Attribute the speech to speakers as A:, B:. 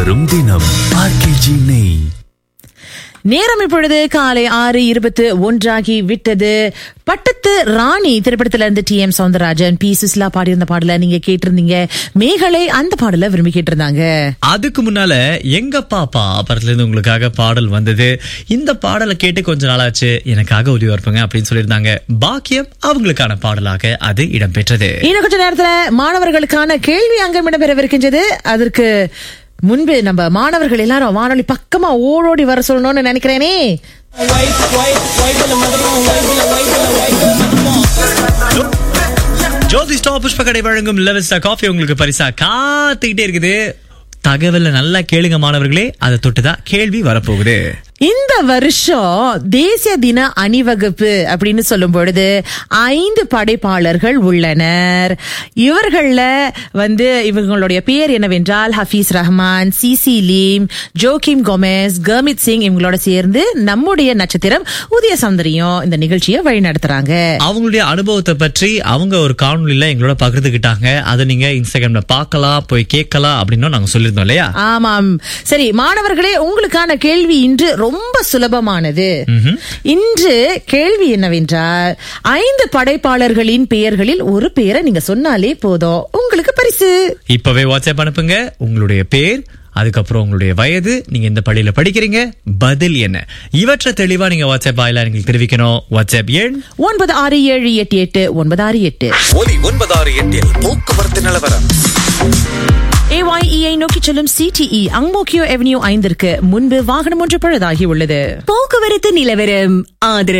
A: வளரும் தினம் ஆர்கேஜி நெய்
B: நேரம் இப்பொழுது காலை ஆறு இருபத்து ஒன்றாகி விட்டது பட்டத்து ராணி திரைப்படத்துல இருந்து T M Soundararajan P Susheela பாடியிருந்த பாடல நீங்க கேட்டிருந்தீங்க மேகலை அந்த பாடல விரும்பி கேட்டிருந்தாங்க
C: அதுக்கு முன்னால எங்க பாப்பா படத்துல இருந்து உங்களுக்காக பாடல் வந்தது இந்த பாடலை கேட்டு கொஞ்ச நாளாச்சு எனக்காக ஒளிபரப்புங்க அப்படின்னு சொல்லியிருந்தாங்க பாக்கியம் அவங்களுக்கான பாடலாக அது இடம்பெற்றது
B: இன்னும் கொஞ்ச நேரத்துல மாணவர்களுக்கான கேள்வி அங்கம் இடம்பெறவிருக்கின்றது அதற்கு முன்பு நம்ம மாணவர்கள் எல்லாரும் வானொலி பக்கமா ஓடோடி வர சொல்லணும்னு நினைக்கிறேனே
C: ஜோதி ஸ்டாப் புஷ்ப கடை வழங்கும் லெவல் ஸ்டார் காஃபி உங்களுக்கு பரிசா காத்துக்கிட்டே இருக்குது தகவலை நல்லா கேளுங்க மாணவர்களே அதை தொட்டுதான் கேள்வி வரப்போகுது
B: இந்த வருஷம் தேசிய தின அணிவகுப்பு அப்படின்னு சொல்லும் பொழுது ஐந்து படைப்பாளர்கள் உள்ளனர் இவர்கள்ல வந்து இவங்களுடைய பெயர் என்னவென்றால் ஹஃபீஸ் ரஹ்மான் சிசி லீம் ஜோகிம் கோமேஸ் கர்மித் சிங் இவங்களோட சேர்ந்து நம்முடைய நட்சத்திரம் உதய சௌந்தரியம் இந்த நிகழ்ச்சியை வழி நடத்துறாங்க
C: அவங்களுடைய அனுபவத்தை பற்றி அவங்க ஒரு காணொலியில எங்களோட பகிர்ந்துக்கிட்டாங்க அதை நீங்க இன்ஸ்டாகிராம்ல பார்க்கலாம் போய் கேட்கலாம் அப்படின்னு நாங்க சொல்லியிருந்தோம் இல்லையா
B: ஆமாம் சரி மாணவர்களே உங்களுக்கான கேள்வி இன்று ரொம்ப சுலபமானது இன்று கேள்வி என்னவென்றால் ஐந்து படைப்பாளர்களின் பெயர்களில் ஒரு பெயரை நீங்க சொன்னாலே போதும் உங்களுக்கு பரிசு
C: இப்பவே வாட்ஸ்அப் அனுப்புங்க உங்களுடைய பேர் அதுக்கப்புறம் உங்களுடைய வயது நீங்க எந்த பள்ளியில படிக்கிறீங்க பதில் என்ன இவற்றை தெளிவா நீங்க வாட்ஸ்அப் வாயிலா எங்களுக்கு தெரிவிக்கணும் வாட்ஸ்அப் எண்
B: ஒன்பது ஆறு ஏழு எட்டு எட்டு ஒன்பது ஆறு எட்டு
A: ஒலி ஒன்பதாறு எட்டில் போக்குவரத்து நிலவரம்
B: ஏஒய்இஐ நோக்கி செல்லும் சிடிஇ அங்மோக்கியோ எவன்யூ ஐந்திற்கு முன்பு வாகனம் ஒன்று பழுதாகி உள்ளது
D: போக்குவரத்து நிலவரம் ஆதரவு